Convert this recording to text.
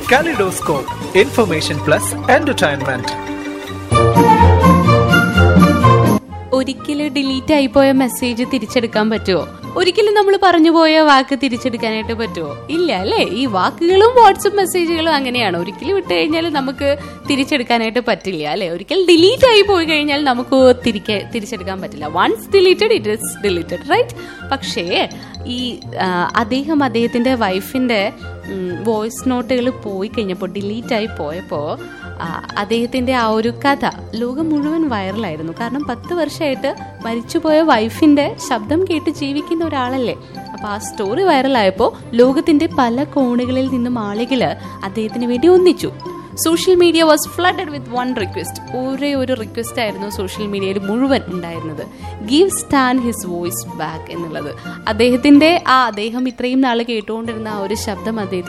Kaleidoscope, information plus entertainment. ഒരിക്കലും delete ആയിപ്പോയ message തിരിച്ചെടുക്കാൻ പറ്റുമോ ഒരിക്കലും നമ്മൾ പറഞ്ഞു പോയ വാക്ക് തിരിച്ചെടുക്കാനായിട്ട് പറ്റുമോ ഇല്ല അല്ലേ ഈ വാക്കുകളും വാട്സപ്പ് മെസ്സേജുകളും അങ്ങനെയാണ് ഒരിക്കലും വിട്ട് കഴിഞ്ഞാൽ നമുക്ക് തിരിച്ചെടുക്കാനായിട്ട് പറ്റില്ല അല്ലെ ഒരിക്കൽ ഡിലീറ്റ് ആയി പോയി കഴിഞ്ഞാൽ നമുക്ക് തിരികെ തിരിച്ചെടുക്കാൻ പറ്റില്ല once deleted it is deleted right പക്ഷേ ഈ ആ, അദ്ദേഹം അദ്ദേഹത്തിന്റെ വൈഫിന്റെ വോയിസ് നോട്ടുകൾ പോയി കഴിഞ്ഞപ്പോൾ ഡിലീറ്റ് ആയി പോയപ്പോൾ ആ, അദ്ദേഹത്തിന്റെ ആ ഒരു കഥ ലോകം മുഴുവൻ വൈറലായിരുന്നു കാരണം പത്ത് വർഷമായിട്ട് മരിച്ചുപോയ വൈഫിന്റെ ശബ്ദം കേട്ട് ജീവിക്കുന്ന ഒരാളല്ലേ അപ്പൊ ആ സ്റ്റോറി വൈറലായപ്പോൾ ലോകത്തിന്റെ പല കോണുകളിൽ നിന്നും ആളുകൾ അദ്ദേഹത്തിന് വേണ്ടി ഒന്നിച്ചു social media was flooded with one request ഒരേ ഒരു റിക്വസ്റ്റ് ആയിരുന്നു സോഷ്യൽ മീഡിയയിൽ മുഴുവൻ ഉണ്ടായിരുന്നത് give stand his voice back എന്നുള്ളത് അദ്ദേഹത്തിന്റെ ആ അദ്ദേഹം ഇത്രയും നാൾ കേട്ടുകൊണ്ടിരുന്ന ആ ഒരു ശബ്ദം അദ്ദേഹത്തിന്